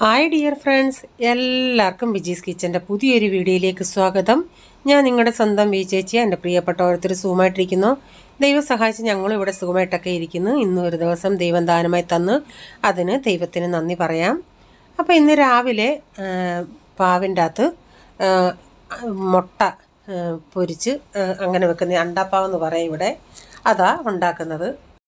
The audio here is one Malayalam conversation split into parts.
ഹായ് ഡിയർ ഫ്രണ്ട്സ് എല്ലാവർക്കും വിജീസ് കിച്ചൻ്റെ പുതിയൊരു വീഡിയോയിലേക്ക് സ്വാഗതം ഞാൻ നിങ്ങളുടെ സ്വന്തം വി ചേച്ചി എൻ്റെ പ്രിയപ്പെട്ട ഓരോരുത്തർ സുഖമായിട്ടിരിക്കുന്നു ദൈവം സഹായിച്ച് ഞങ്ങളും ഇവിടെ സുഖമായിട്ടൊക്കെ ഇരിക്കുന്നു ഇന്ന് ഒരു ദിവസം ദൈവം ദാനമായി തന്ന് അതിന് ദൈവത്തിന് നന്ദി പറയാം അപ്പോൾ ഇന്ന് രാവിലെ ആ, പാവിൻ്റെ അകത്ത് ആ, മുട്ട ആ, പൊരിച്ച് ആ, അങ്ങനെ വെക്കുന്ന അണ്ടാപ്പാവെന്ന് പറയും ഇവിടെ അതാ ഉണ്ടാക്കുന്നത്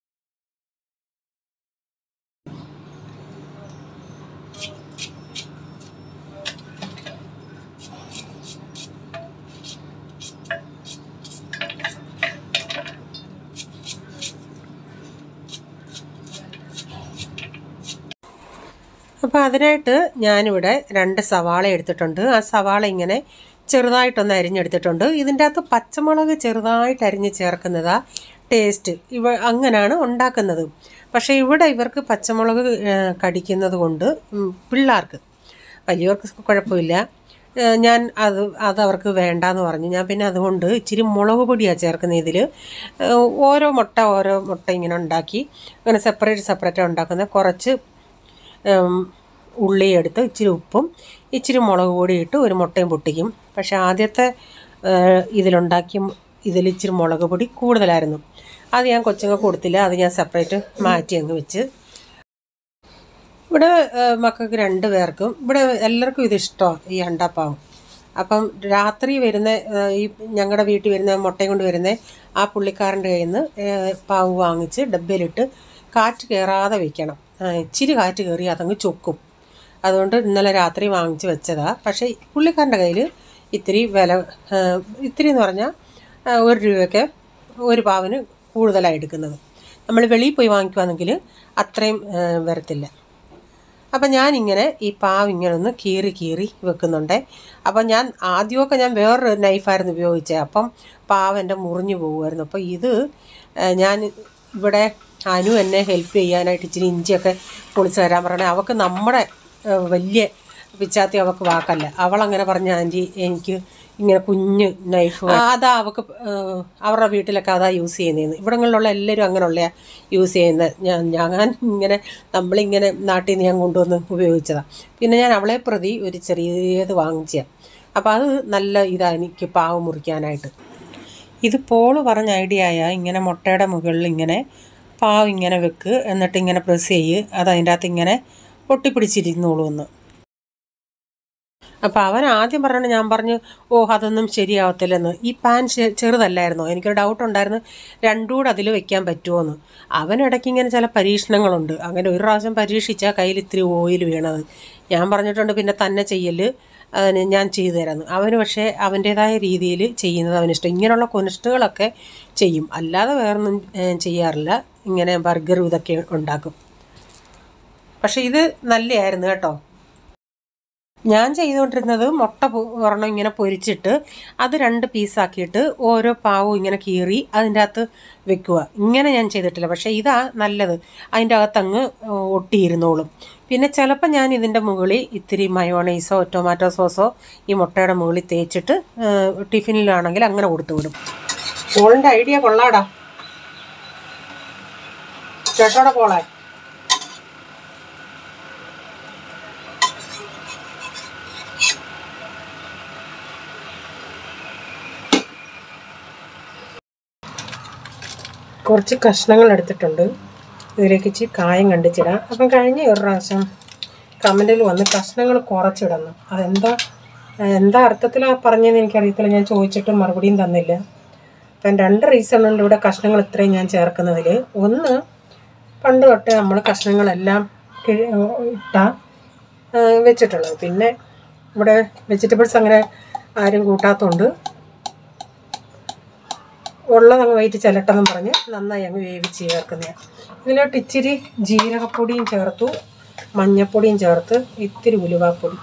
അപ്പോൾ അതിനായിട്ട് ഞാനിവിടെ രണ്ട് സവാള എടുത്തിട്ടുണ്ട് ആ സവാള ഇങ്ങനെ ചെറുതായിട്ടൊന്ന് അരിഞ്ഞെടുത്തിട്ടുണ്ട് ഇതിൻ്റെ അകത്ത് പച്ചമുളക് ചെറുതായിട്ട് അരിഞ്ഞ് ചേർക്കുന്നതാ ടേസ്റ്റ് ഇവ അങ്ങനെയാണ് ഉണ്ടാക്കുന്നത് പക്ഷേ ഇവിടെ ഇവർക്ക് പച്ചമുളക് ഏഹ്, കടിക്കുന്നത് കൊണ്ട് ഉം, പിള്ളേർക്ക് വലിയവർക്ക് കുഴപ്പമില്ല ഏഹ്, ഞാൻ അത് അത് അവർക്ക് വേണ്ടാന്ന് പറഞ്ഞു ഞാൻ പിന്നെ അതുകൊണ്ട് ഇച്ചിരി മുളക് പൊടിയാണ് ചേർക്കുന്നത് ഇതിൽ ഓരോ മുട്ട ഓരോ മുട്ട ഇങ്ങനെ ഉണ്ടാക്കി അങ്ങനെ സെപ്പറേറ്റ് സെപ്പറേറ്റ് ഉണ്ടാക്കുന്നത് കുറച്ച് ഉം, ഉള്ളി എടുത്ത് ഇച്ചിരി ഉപ്പും ഇച്ചിരി മുളക് പൊടി ഇട്ട് ഒരു മുട്ടയും പൊട്ടിക്കും പക്ഷേ ആദ്യത്തെ ഏഹ്, ഇതിലുണ്ടാക്കിയ ഇതിൽ ഇച്ചിരി മുളക് പൊടി കൂടുതലായിരുന്നു അത് ഞാൻ കൊച്ചുങ്ങൾക്ക് കൊടുത്തില്ല അത് ഞാൻ സെപ്പറേറ്റ് മാറ്റി അങ്ങ് വെച്ച് ഇവിടെ ഏഹ്, മക്കൾക്ക് രണ്ട് പേർക്കും ഇവിടെ എല്ലാവർക്കും ഇത് ഇഷ്ടമാണ് ഈ അണ്ടാപ്പാവും അപ്പം രാത്രി വരുന്ന ഏഹ്, ഈ ഞങ്ങളുടെ വീട്ടിൽ വരുന്ന മുട്ടയും കൊണ്ട് വരുന്ന ആ പുള്ളിക്കാരൻ്റെ കയ്യിൽ നിന്ന് ഏഹ്, പാവ് വാങ്ങിച്ച് ഡബ്ബയിലിട്ട് കാറ്റ് കയറാതെ വെക്കണം ആ, ഇച്ചിരി കാറ്റ് കയറി അതങ്ങ് ചൊക്കും അതുകൊണ്ട് ഇന്നലെ രാത്രി വാങ്ങിച്ച് വെച്ചതാ പക്ഷേ പുള്ളിക്കാരൻ്റെ കയ്യിൽ ഇത്തിരി വില ഏഹ്, ഇത്തിരി എന്ന് പറഞ്ഞാൽ ഏഹ്, ഒരു രൂപയ്ക്ക് ഒരു പാവിന് കൂടുതലാണ് എടുക്കുന്നത് നമ്മൾ വെളിയിൽ പോയി വാങ്ങിക്കുവാണെങ്കിൽ അത്രയും ഏഹ്, വരത്തില്ല അപ്പം ഞാനിങ്ങനെ ഈ പാവ് ഇങ്ങനെ ഒന്ന് കീറി കീറി വെക്കുന്നുണ്ട് അപ്പം ഞാൻ ആദ്യമൊക്കെ ഞാൻ വേറൊരു നൈഫായിരുന്നു ഉപയോഗിച്ചത് അപ്പം പാവ് എൻ്റെ മുറിഞ്ഞു പോകുമായിരുന്നു അപ്പോൾ ഇത് ഏഹ്, ഞാൻ ഇവിടെ അനു എന്നെ ഹെൽപ്പ് ചെയ്യാനായിട്ട് ഇച്ചിരി ഇഞ്ചിയൊക്കെ പൊളിച്ച് തരാൻ പറയണേ അവൾക്ക് നമ്മുടെ ഏഹ്, വലിയ പിച്ചാത്തി അവൾക്ക് വാക്കല്ല അവളങ്ങനെ പറഞ്ഞ ആൻറ്റി എനിക്ക് ഇങ്ങനെ കുഞ്ഞ് നൈഫ് അതാ അവൾക്ക് ഏഹ്, അവരുടെ വീട്ടിലൊക്കെ അതാ യൂസ് ചെയ്യുന്നതെന്ന് ഇവിടങ്ങളിലുള്ള എല്ലാവരും അങ്ങനെയുള്ള യൂസ് ചെയ്യുന്നത് ഞാൻ ഞാൻ ഇങ്ങനെ നമ്മളിങ്ങനെ നാട്ടിൽ നിന്ന് ഞാൻ കൊണ്ടുവന്ന് ഉപയോഗിച്ചതാണ് പിന്നെ ഞാൻ അവളെ പ്രതി ഒരു ചെറിയത് വാങ്ങിച്ച അപ്പോൾ അത് നല്ല ഇതാണ് എനിക്ക് പാവ് മുറിക്കാനായിട്ട് ഇത് പോള് പറഞ്ഞ ഐഡിയ ആയ ഇങ്ങനെ മുട്ടയുടെ മുകളിൽ ഇങ്ങനെ പാവ് ഇങ്ങനെ വെക്ക് എന്നിട്ട് ഇങ്ങനെ പ്രസ് ചെയ്യ് അത് അതിൻ്റെ അകത്ത് ഇങ്ങനെ ഒട്ടിപ്പിടിച്ചിരുന്നോളൂ എന്ന് അപ്പോൾ അവൻ ആദ്യം പറഞ്ഞത് ഞാൻ പറഞ്ഞു ഓ അതൊന്നും ശരിയാവത്തില്ലെന്ന് ഈ പാൻ ചെ- ചെറുതല്ലായിരുന്നോ എനിക്കൊരു ഡൗട്ട് ഉണ്ടായിരുന്നു രണ്ടുകൂടെ അതിൽ വെക്കാൻ പറ്റുമോ എന്ന് അവൻ ഇടയ്ക്ക് ഇങ്ങനെ ചില പരീക്ഷണങ്ങളുണ്ട് അങ്ങനെ ഒരു പ്രാവശ്യം പരീക്ഷിച്ചാൽ കയ്യിൽ ഇത്തിരി ഓയിൽ വീണത് ഞാൻ പറഞ്ഞിട്ടുണ്ട് പിന്നെ തന്നെ ചെയ്യല് അതിന് ഞാൻ ചെയ്തു തരാമെന്ന് അവന് പക്ഷേ അവൻ്റേതായ രീതിയിൽ ചെയ്യുന്നത് അവനിഷ്ടം ഇങ്ങനെയുള്ള കൊനിഷ്ടുകളൊക്കെ ചെയ്യും അല്ലാതെ വേറൊന്നും ഏഹ്, ചെയ്യാറില്ല ഇങ്ങനെ ബർഗറും ഇതൊക്കെ ഉണ്ടാക്കും പക്ഷേ ഇത് നല്ലതായിരുന്നു കേട്ടോ ഞാൻ ചെയ്തുകൊണ്ടിരുന്നത് മുട്ട പൊ- ഒരെണ്ണം ഇങ്ങനെ പൊരിച്ചിട്ട് അത് രണ്ട് പീസാക്കിയിട്ട് ഓരോ പാവും ഇങ്ങനെ കീറി അതിൻ്റെ അകത്ത് വെക്കുക ഇങ്ങനെ ഞാൻ ചെയ്തിട്ടില്ല പക്ഷേ ഇതാ നല്ലത് അതിൻ്റെ അകത്തങ്ങ് ഒട്ടിയിരുന്നോളും പിന്നെ ചിലപ്പോൾ ഞാൻ ഇതിൻ്റെ മുകളിൽ ഇത്തിരി മയോണൈസോ ടൊമാറ്റോ സോസോ ഈ മുട്ടയുടെ മുകളിൽ തേച്ചിട്ട് ഏഹ്, ടിഫിനിലാണെങ്കിൽ അങ്ങനെ കൊടുത്തു വിടും മോളിൻ്റെ ഐഡിയ കൊള്ളാടാ ചേട്ടോടെ പോളെ കുറച്ച് കഷ്ണങ്ങൾ എടുത്തിട്ടുണ്ട് ഇതിലേക്ക് ഇച്ചിരി കായം കണ്ടിച്ചിടാം അപ്പം കഴിഞ്ഞ ഒരു പ്രാവശ്യം കമൻറ്റിൽ വന്ന് കഷ്ണങ്ങൾ കുറച്ചിടുന്നു അതെന്താ എന്താ അർത്ഥത്തിലാണ് പറഞ്ഞതെന്ന് എനിക്കറിയത്തില്ല ഞാൻ ചോദിച്ചിട്ട് മറുപടിയും തന്നില്ല അപ്പം രണ്ട് റീസൺ ഉണ്ട് ഇവിടെ കഷ്ണങ്ങൾ ഇത്രയും ഞാൻ ചേർക്കുന്നതിൽ ഒന്ന് പണ്ട് തൊട്ടേ നമ്മൾ കഷ്ണങ്ങളെല്ലാം കിഴ- ഇട്ടാ ആ, വെച്ചിട്ടുള്ളത് പിന്നെ ഇവിടെ വെജിറ്റബിൾസ് അങ്ങനെ ആരും കൂട്ടാത്തതുകൊണ്ട് ഉള്ളതങ്ങ് വൈറ്റ് ചിലട്ടെന്നും പറഞ്ഞ് നന്നായി അങ്ങ് വേവിച്ച് ചേർക്കുന്നതാണ് ഇതിലോട്ട് ഇച്ചിരി ജീരകപ്പൊടിയും ചേർത്തു മഞ്ഞപ്പൊടിയും ചേർത്ത് ഇത്തിരി ഉലുവാപ്പൊടി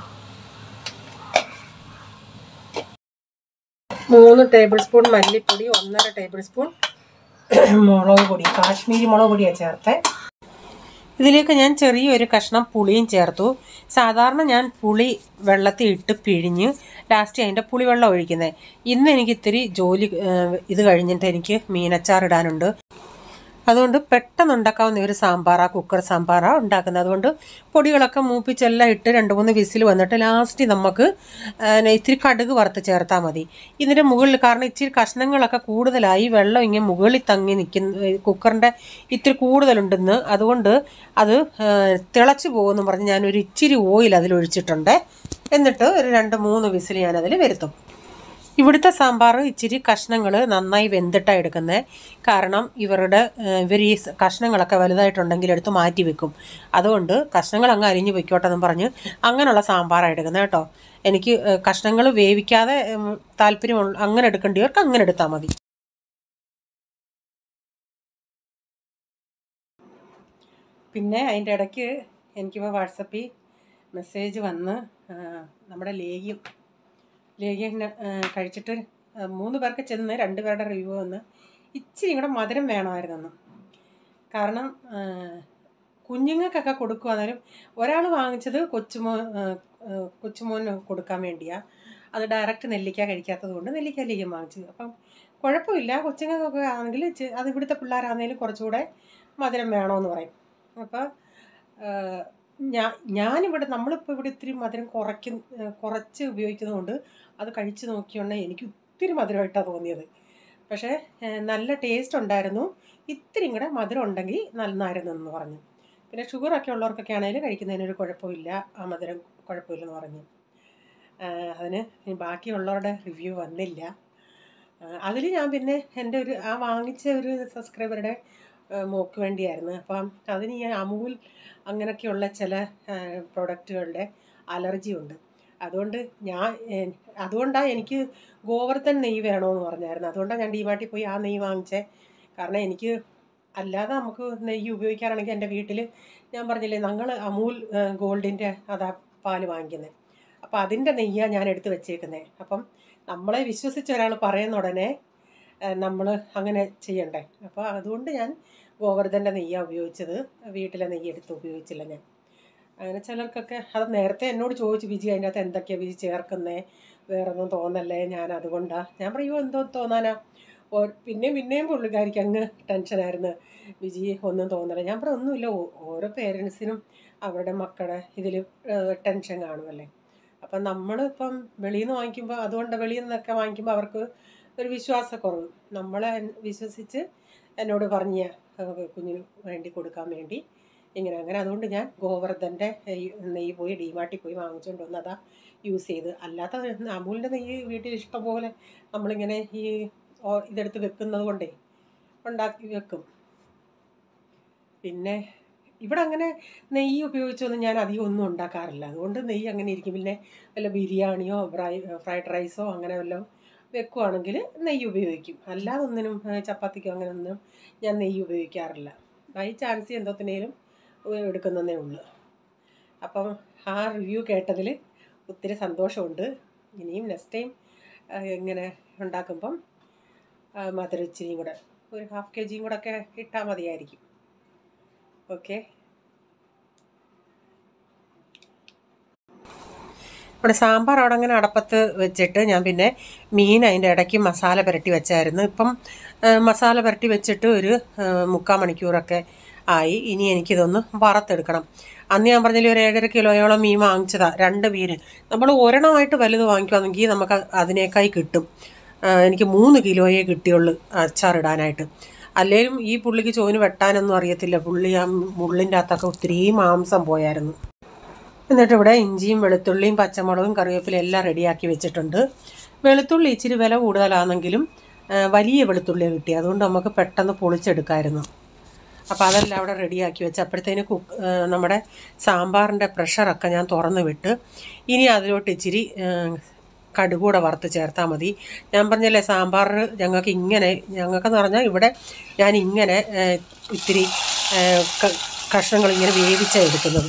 മൂന്ന് ടേബിൾ സ്പൂൺ മല്ലിപ്പൊടി ഒന്നര ടേബിൾ സ്പൂൺ മുളക് പൊടി കാശ്മീരി മുളക് പൊടിയാണ് ചേർത്തേ ഇതിലേക്ക് ഞാൻ ചെറിയൊരു കഷ്ണം പുളിയും ചേർത്തു സാധാരണ ഞാൻ പുളി വെള്ളത്തിൽ ഇട്ട് പിഴിഞ്ഞ് ലാസ്റ്റ് അതിൻ്റെ പുളിവെള്ളം ഒഴിക്കുന്നത് ഇന്ന് എനിക്ക് ഇത്തിരി ജോലി ഏഹ്, ഇത് കഴിഞ്ഞിട്ട് എനിക്ക് മീനച്ചാർ ഇടാനുണ്ട് അതുകൊണ്ട് പെട്ടെന്ന് ഉണ്ടാക്കാവുന്ന ഒരു സാമ്പാറാ കുക്കർ സാമ്പാറാ ഉണ്ടാക്കുന്നത് അതുകൊണ്ട് പൊടികളൊക്കെ മൂപ്പിച്ചെല്ലാം ഇട്ട് രണ്ട് മൂന്ന് വിസിൽ വന്നിട്ട് ലാസ്റ്റ് നമുക്ക് ആ, ഇത്തിരി കടുക് വറുത്ത് ചേർത്താൽ മതി ഇതിൻ്റെ മുകളിൽ കാരണം ഇച്ചിരി കഷ്ണങ്ങളൊക്കെ കൂടുതലായി വെള്ളം ഇങ്ങനെ മുകളിൽ തങ്ങി നിൽക്കുന്ന കുക്കറിൻ്റെ ഇത്തിരി കൂടുതലുണ്ടെന്ന് അതുകൊണ്ട് അത് ആ, തിളച്ച് പോകുമെന്ന് പറഞ്ഞ് ഞാനൊരു ഇച്ചിരി ഓയിൽ അതിലൊഴിച്ചിട്ടുണ്ട് എന്നിട്ട് ഒരു രണ്ട് മൂന്ന് വിസിൽ ഞാനതിൽ വരുത്തും ഇവിടുത്തെ സാമ്പാർ ഇച്ചിരി കഷ്ണങ്ങൾ നന്നായി വെന്തിട്ടാണ് എടുക്കുന്നത് കാരണം ഇവരുടെ ഇവർ ഈ സ് കഷ്ണങ്ങളൊക്കെ വലുതായിട്ടുണ്ടെങ്കിൽ എടുത്ത് മാറ്റി വെക്കും അതുകൊണ്ട് കഷ്ണങ്ങൾ അങ്ങ് അരിഞ്ഞ് വെക്കോട്ടെ എന്ന് പറഞ്ഞ് അങ്ങനെയുള്ള സാമ്പാറാണ് എടുക്കുന്നത് കേട്ടോ എനിക്ക് കഷ്ണങ്ങൾ വേവിക്കാതെ ഉം, താല്പര്യമുള്ള അങ്ങനെ എടുക്കേണ്ടിയവർക്ക് അങ്ങനെ എടുത്താൽ മതി പിന്നെ അതിൻ്റെ ഇടയ്ക്ക് എനിക്കിപ്പോൾ വാട്സപ്പിൽ മെസ്സേജ് വന്ന് ആ, നമ്മുടെ ലേഹ്യം ലേഹ്യം ആ, കഴിച്ചിട്ട് ആ, മൂന്ന് പേർക്ക് ചെന്ന് രണ്ട് പേരുടെ റിവ്യൂ വന്ന് ഇച്ചിരി കൂടെ മധുരം വേണമായിരുന്നെന്ന് കാരണം ആ, കുഞ്ഞുങ്ങൾക്കൊക്കെ കൊടുക്കുവാന്നേരം ഒരാൾ വാങ്ങിച്ചത് കൊച്ചുമോ ആ, ആ, കൊച്ചുമോന് കൊടുക്കാൻ വേണ്ടിയാണ് അത് ഡയറക്റ്റ് നെല്ലിക്ക കഴിക്കാത്തത് കൊണ്ട് നെല്ലിക്ക ലേഹ്യം വാങ്ങിച്ചത് അപ്പം കുഴപ്പമില്ല കൊച്ചുങ്ങൾക്കൊക്കെ ആണെങ്കിൽ ചെ- അത് ഇവിടുത്തെ പിള്ളേരാണെങ്കിലും കുറച്ചുകൂടെ മധുരം വേണമെന്ന് പറയും അപ്പോൾ ഞാൻ ഞാനിവിടെ നമ്മളിപ്പോൾ ഇവിടെ ഇത്തിരി മധുരം കുറയ്ക്കും ഏഹ് കുറച്ച് ഉപയോഗിക്കുന്നതുകൊണ്ട് അത് കഴിച്ച് നോക്കിയോണ്ടേ എനിക്ക് ഒത്തിരി മധുരമായിട്ടാണ് തോന്നിയത് പക്ഷേ ഏഹ് നല്ല ടേസ്റ്റ് ഉണ്ടായിരുന്നു ഇത്തിരി കൂടെ മധുരം ഉണ്ടെങ്കിൽ നന്നായിരുന്നു എന്ന് പറഞ്ഞു പിന്നെ ഷുഗറൊക്കെ ഉള്ളവർക്കൊക്കെ ആണെങ്കിലും കഴിക്കുന്നതിനൊരു കുഴപ്പമില്ല ആ മധുരം കുഴപ്പമില്ലെന്ന് പറഞ്ഞു ഏഹ് അതിന് ഇനി ബാക്കിയുള്ളവരുടെ റിവ്യൂ വന്നില്ല അതിൽ ഞാൻ പിന്നെ എൻ്റെ ഒരു ആ വാങ്ങിച്ച ഒരു സബ്സ്ക്രൈബറുടെ ഏഹ് മോക്ക് വേണ്ടിയായിരുന്നു അപ്പം അതിന് ഈ അമൂൽ അങ്ങനെയൊക്കെയുള്ള ചില പ്രൊഡക്റ്റുകളുടെ അലർജി ഉണ്ട് അതുകൊണ്ട് ഞാൻ ഏഹ് അതുകൊണ്ടാണ് എനിക്ക് ഗോവർദ്ധൻ നെയ്യ് വേണമെന്ന് പറഞ്ഞായിരുന്നു അതുകൊണ്ടാണ് ഞാൻ ഡിമാർട്ടിൽ പോയി ആ നെയ്യ് വാങ്ങിച്ചേ കാരണം എനിക്ക് അല്ലാതെ നമുക്ക് നെയ്യ് ഉപയോഗിക്കാനാണെങ്കിൽ എൻ്റെ വീട്ടിൽ ഞാൻ പറഞ്ഞില്ലേ ഞങ്ങൾ അമൂൽ ഗോൾഡിൻ്റെ അതാ പാല് വാങ്ങിക്കുന്നത് അപ്പോൾ അതിൻ്റെ നെയ്യാണ് ഞാൻ എടുത്ത് വെച്ചേക്കുന്നത് അപ്പം നമ്മളെ വിശ്വസിച്ച് ഒരാൾ പറയുന്ന ഉടനെ നമ്മൾ അങ്ങനെ ചെയ്യണ്ടേ അപ്പോൾ അതുകൊണ്ട് ഞാൻ ഗോവർദ്ധൻ്റെ നെയ്യാണ് ഉപയോഗിച്ചത് വീട്ടിലെ നെയ്യ് എടുത്ത് ഉപയോഗിച്ചില്ല ഞാൻ അങ്ങനെ ചിലർക്കൊക്കെ അത് നേരത്തെ എന്നോട് ചോദിച്ചു വിജി അതിൻ്റെ അകത്ത് എന്തൊക്കെയാണ് വിജി ചേർക്കുന്നേ വേറൊന്നും തോന്നല്ലേ ഞാൻ അതുകൊണ്ടാണ് ഞാൻ പറയുമോ എന്തോ തോന്നാനാ ഓ പിന്നെയും പിന്നെയും പുള്ളിക്കാരിക്ക് അങ്ങ് ടെൻഷനായിരുന്നു വിജി ഒന്നും തോന്നല ഞാൻ പറഞ്ഞു ഒന്നുമില്ല ഓ- ഓരോ പേരൻസിനും അവരുടെ മക്കളുടെ ഇതിൽ ടെൻഷൻ കാണുമല്ലേ അപ്പം നമ്മളിപ്പം വെളിയിൽ നിന്ന് വാങ്ങിക്കുമ്പോൾ അതുകൊണ്ട് വെളിയിൽ നിന്നൊക്കെ വാങ്ങിക്കുമ്പോൾ അവർക്ക് ഒരു വിശ്വാസക്കുറവ് നമ്മളെ വിശ്വസിച്ച് എന്നോട് പറഞ്ഞ കുഞ്ഞിന് വേണ്ടി കൊടുക്കാൻ വേണ്ടി ഇങ്ങനെ അങ്ങനെ അതുകൊണ്ട് ഞാൻ ഗോവർദ്ധൻ്റെ നെയ്യ് പോയി ഡിമാർട്ടിൽ പോയി വാങ്ങിച്ചുകൊണ്ട് വന്ന് അതാ യൂസ് ചെയ്ത് അല്ലാത്ത അമൂലിൻ്റെ നെയ്യ് വീട്ടിൽ ഇഷ്ടംപോലെ നമ്മളിങ്ങനെ ഈ ഓ- ഇതെടുത്ത് വെക്കുന്നത് കൊണ്ടേ ഉണ്ടാക്കി വെക്കും പിന്നെ ഇവിടെ അങ്ങനെ നെയ്യ് ഉപയോഗിച്ചൊന്നും ഞാൻ അധികം ഒന്നും ഉണ്ടാക്കാറില്ല അതുകൊണ്ട് നെയ്യ് അങ്ങനെ ഇരിക്കും പിന്നെ വല്ല ബിരിയാണിയോ ഫ്രൈ ഫ്രൈഡ് റൈസോ അങ്ങനെ വല്ലതും വെക്കുവാണെങ്കിൽ നെയ്യ് ഉപയോഗിക്കും അല്ലാതെ ഒന്നിനും ഏ, ചപ്പാത്തിക്കോ അങ്ങനെ ഒന്നും ഞാൻ നെയ്യ് ഉപയോഗിക്കാറില്ല ബൈ ചാൻസ് എന്തോത്തിനേലും എടുക്കുന്നതേ ഉള്ളൂ അപ്പം ആ റിവ്യൂ കേട്ടതിൽ ഒത്തിരി സന്തോഷമുണ്ട് ഇനിയും നെക്സ്റ്റ് ടൈം ഇങ്ങനെ ഉണ്ടാക്കുമ്പം ആ, മധുരം ഇച്ചിരിയും കൂടെ ഒരു ഹാഫ് കെ ജിയും കൂടെ ഒക്കെ ഇട്ടാൽ മതിയായിരിക്കും ഓക്കെ ഇവിടെ സാമ്പാർ അവിടെ അങ്ങനെ അടപ്പത്ത് വെച്ചിട്ട് ഞാൻ പിന്നെ മീൻ അതിൻ്റെ ഇടയ്ക്ക് മസാല പുരട്ടി വെച്ചായിരുന്നു ഇപ്പം ആ, മസാല പുരട്ടി വെച്ചിട്ട് ഒരു ആ, മുക്കാൽ മണിക്കൂറൊക്കെ ആയി ഇനി എനിക്കിതൊന്ന് വറുത്തെടുക്കണം അന്ന് ഞാൻ പറഞ്ഞില്ല ഒരു ഏഴര കിലോയോളം മീൻ വാങ്ങിച്ചതാ രണ്ട് മീന് നമ്മൾ ഒരെണ്ണമായിട്ട് വലുത് വാങ്ങിക്കുവാണെങ്കിൽ നമുക്ക് അതിനേക്കായി കിട്ടും ആ, എനിക്ക് മൂന്ന് കിലോയേ കിട്ടിയുള്ളൂ അച്ചാറിടാനായിട്ട് അല്ലേലും ഈ പുള്ളിക്ക് ചോന് വെട്ടാനൊന്നും അറിയത്തില്ല പുള്ളി ആ മുള്ളിൻ്റെ അകത്തൊക്കെ ഒത്തിരി മാംസം പോയായിരുന്നു എന്നിട്ട് ഇവിടെ ഇഞ്ചിയും വെളുത്തുള്ളിയും പച്ചമുളകും കറിവേപ്പിലയും എല്ലാം റെഡിയാക്കി വെച്ചിട്ടുണ്ട് വെളുത്തുള്ളി ഇച്ചിരി വില കൂടുതലാണെങ്കിലും ആ, വലിയ വെളുത്തുള്ളി കിട്ടി അതുകൊണ്ട് നമുക്ക് പെട്ടെന്ന് പൊളിച്ചെടുക്കാമായിരുന്നു അപ്പോൾ അതെല്ലാം അവിടെ റെഡിയാക്കി വെച്ച് അപ്പോഴത്തേന് കുക്ക് ആ, നമ്മുടെ സാമ്പാറിൻ്റെ പ്രഷറൊക്കെ ഞാൻ തുറന്ന് വിട്ട് ഇനി അതിലോട്ട് ഇച്ചിരി ആ, കടുകൂടെ വറുത്ത് ചേർത്താൽ മതി ഞാൻ പറഞ്ഞല്ലേ സാമ്പാർ ഞങ്ങൾക്ക് ഇങ്ങനെ ഞങ്ങൾക്കെന്ന് പറഞ്ഞാൽ ഇവിടെ ഞാൻ ഇങ്ങനെ ആ, ഇത്തിരി ആ, ക- കഷ്ണങ്ങൾ ഇങ്ങനെ വേവിച്ചാണ് എടുക്കുന്നത്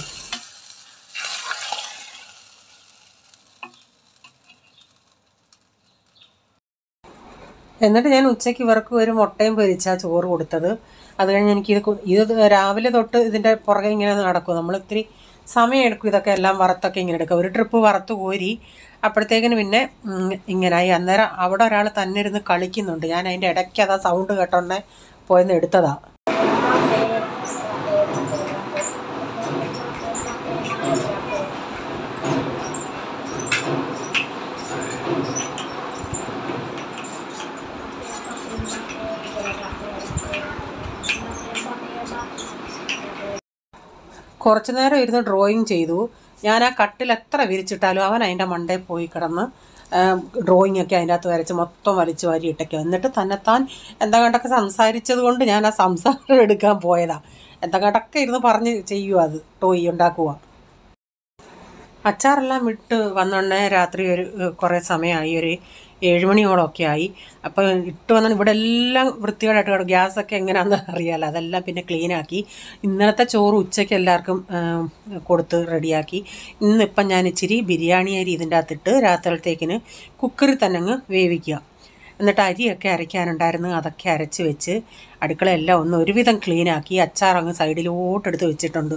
എന്നിട്ട് ഞാൻ ഉച്ചയ്ക്ക് ഇവർക്ക് ഒരു മുട്ടയും പൊരിച്ചാ ചോറ് കൊടുത്തത് അത് കഴിഞ്ഞ് എനിക്കിത് കു- ഇത് രാവിലെ തൊട്ട് ഇതിൻ്റെ പുറകെ ഇങ്ങനെ നടക്കും നമ്മൾ ഇത്തിരി സമയം എടുക്കും ഇതൊക്കെ എല്ലാം വറുത്തൊക്കെ ഇങ്ങനെ എടുക്കുക ഒരു ട്രിപ്പ് വറുത്ത് കോരി അപ്പോഴത്തേക്കിന് പിന്നെ ഉം, ഇങ്ങനായി അന്നേരം അവിടെ ഒരാൾ തന്നെ ഇരുന്ന് കളിക്കുന്നുണ്ട് ഞാൻ അതിൻ്റെ ഇടയ്ക്ക് അതാ സൗണ്ട് കേട്ടോണ്ടേ പോയെന്ന് എടുത്തതാണ് കുറച്ച് നേരം ഇരുന്ന് ഡ്രോയിങ് ചെയ്തു ഞാൻ ആ കട്ടിൽ എത്ര വിരിച്ചിട്ടാലും അവൻ അതിൻ്റെ മണ്ടയിൽ പോയി കിടന്ന് ഡ്രോയിങ് ഒക്കെ അതിൻ്റെ അകത്ത് വരച്ച് മൊത്തം വലിച്ചു വാരി ഇട്ടേക്കും എന്നിട്ട് തന്നെത്താൻ എന്താ കണ്ടൊക്കെ സംസാരിച്ചത് കൊണ്ട് ഞാൻ ആ സംസാരം എടുക്കാൻ പോയതാ എന്താ കണ്ടൊക്കെ ഇരുന്ന് പറഞ്ഞ് ചെയ്യുക അത് ടോയ് ഉണ്ടാക്കുക അച്ചാറെല്ലാം വിട്ട് വന്നോണ്ടേ രാത്രി ഒരു കുറേ സമയമായി ഒരു ഏഴുമണിയോളമൊക്കെ ആയി അപ്പോൾ ഇട്ട് വന്നാൽ ഇവിടെ എല്ലാം വൃത്തികേടായിട്ട് കിടക്കും ഗ്യാസൊക്കെ എങ്ങനെയാണെന്ന് അറിയാമല്ലോ അതെല്ലാം പിന്നെ ക്ലീനാക്കി ഇന്നലത്തെ ചോറ് ഉച്ചയ്ക്ക് എല്ലാവർക്കും ആ, കൊടുത്ത് റെഡിയാക്കി ഇന്നിപ്പം ഞാൻ ഇച്ചിരി ബിരിയാണി അരി ഇതിൻ്റെ അകത്തിട്ട് രാത്രിയിലത്തേക്കിന് കുക്കറിൽ തന്നെ അങ്ങ് വേവിക്കുക എന്നിട്ട് അരിയൊക്കെ അരയ്ക്കാനുണ്ടായിരുന്നു അതൊക്കെ അരച്ച് വെച്ച് അടുക്കളയെല്ലാം ഒന്ന് ഒരുവിധം ക്ലീനാക്കി അച്ചാർ അങ്ങ് സൈഡിലോട്ടെടുത്ത് വെച്ചിട്ടുണ്ട്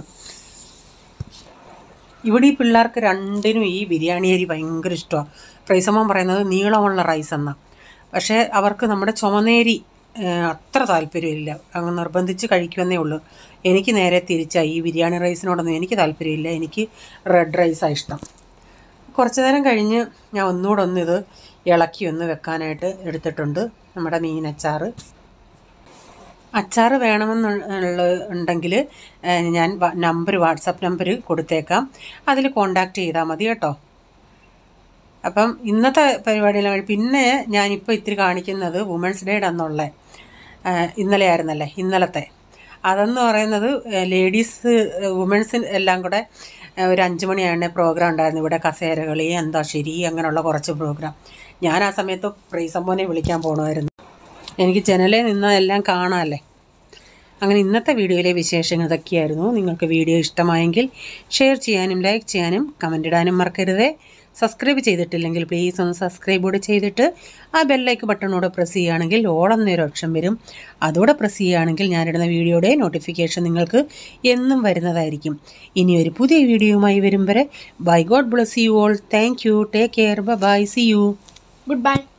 ഇവിടെ ഈ പിള്ളേർക്ക് രണ്ടിനും ഈ ബിരിയാണി അരി ഭയങ്കര ഇഷ്ടമാണ് പ്രൈസമ്മൻ പറയുന്നത് നീളമുള്ള റൈസ് എന്നാണ് പക്ഷേ അവർക്ക് നമ്മുടെ ചുമന്നേരി ഏഹ്, അത്ര താല്പര്യമില്ല അങ്ങ് നിർബന്ധിച്ച് കഴിക്കുമെന്നേ ഉള്ളൂ എനിക്ക് നേരെ തിരിച്ചായി ഈ ബിരിയാണി റൈസിനോടൊന്നും എനിക്ക് താല്പര്യമില്ല എനിക്ക് റെഡ് റൈസാണ് ഇഷ്ടം കുറച്ച് നേരം കഴിഞ്ഞ് ഞാൻ ഒന്നുകൂടെ ഒന്ന് ഇത് ഇളക്കി ഒന്ന് വെക്കാനായിട്ട് എടുത്തിട്ടുണ്ട് നമ്മുടെ മീനച്ചാറ് അച്ചാർ വേണമെന്നുള്ള ഉണ്ടെങ്കിൽ ഞാൻ നമ്പർ വാട്സപ്പ് നമ്പർ കൊടുത്തേക്കാം അതിൽ കോണ്ടാക്ട് ചെയ്താൽ മതി കേട്ടോ അപ്പം ഇന്നത്തെ പരിപാടിയെല്ലാം കഴിഞ്ഞ് പിന്നെ ഞാനിപ്പോൾ ഇത്തിരി കാണിക്കുന്നത് വുമൻസ് ഡേയുടെ അന്നുള്ള ഇന്നലെ ആയിരുന്നല്ലേ ഇന്നലത്തെ അതെന്ന് പറയുന്നത് ലേഡീസ് വുമൻസ് എല്ലാം കൂടെ ആ, ഒരു അഞ്ച് മണിയാണ് പ്രോഗ്രാം ഉണ്ടായിരുന്നു ഇവിടെ കസേരകളി എന്താ ശരി അങ്ങനെയുള്ള കുറച്ച് പ്രോഗ്രാം ഞാൻ ആ സമയത്ത് പ്രീസമ്പോനെ വിളിക്കാൻ പോകണമായിരുന്നു എനിക്ക് ജനലേ നിന്ന് എല്ലാം കാണാമല്ലേ അങ്ങനെ ഇന്നത്തെ വീഡിയോയിലെ വിശേഷങ്ങൾ ഇതൊക്കെയായിരുന്നു നിങ്ങൾക്ക് വീഡിയോ ഇഷ്ടമായെങ്കിൽ ഷെയർ ചെയ്യാനും ലൈക്ക് ചെയ്യാനും കമൻ്റ് ഇടാനും മറക്കരുതേ സബ്സ്ക്രൈബ് ചെയ്തിട്ടില്ലെങ്കിൽ പ്ലീസ് ഒന്ന് സബ്സ്ക്രൈബ് കൂടെ ചെയ്തിട്ട് ആ ബെല്ലൈക്ക് ബട്ടണോട് പ്രസ് ചെയ്യുകയാണെങ്കിൽ ഓൾ എന്നൊരു ഓപ്ഷൻ വരും അതോടെ പ്രസ് ചെയ്യുകയാണെങ്കിൽ ഞാനിടുന്ന വീഡിയോയുടെ നോട്ടിഫിക്കേഷൻ നിങ്ങൾക്ക് എന്നും വരുന്നതായിരിക്കും ഇനി ഒരു പുതിയ വീഡിയോയുമായി വരും വരെ bye God bless you all thank you take care bye see you Goodbye.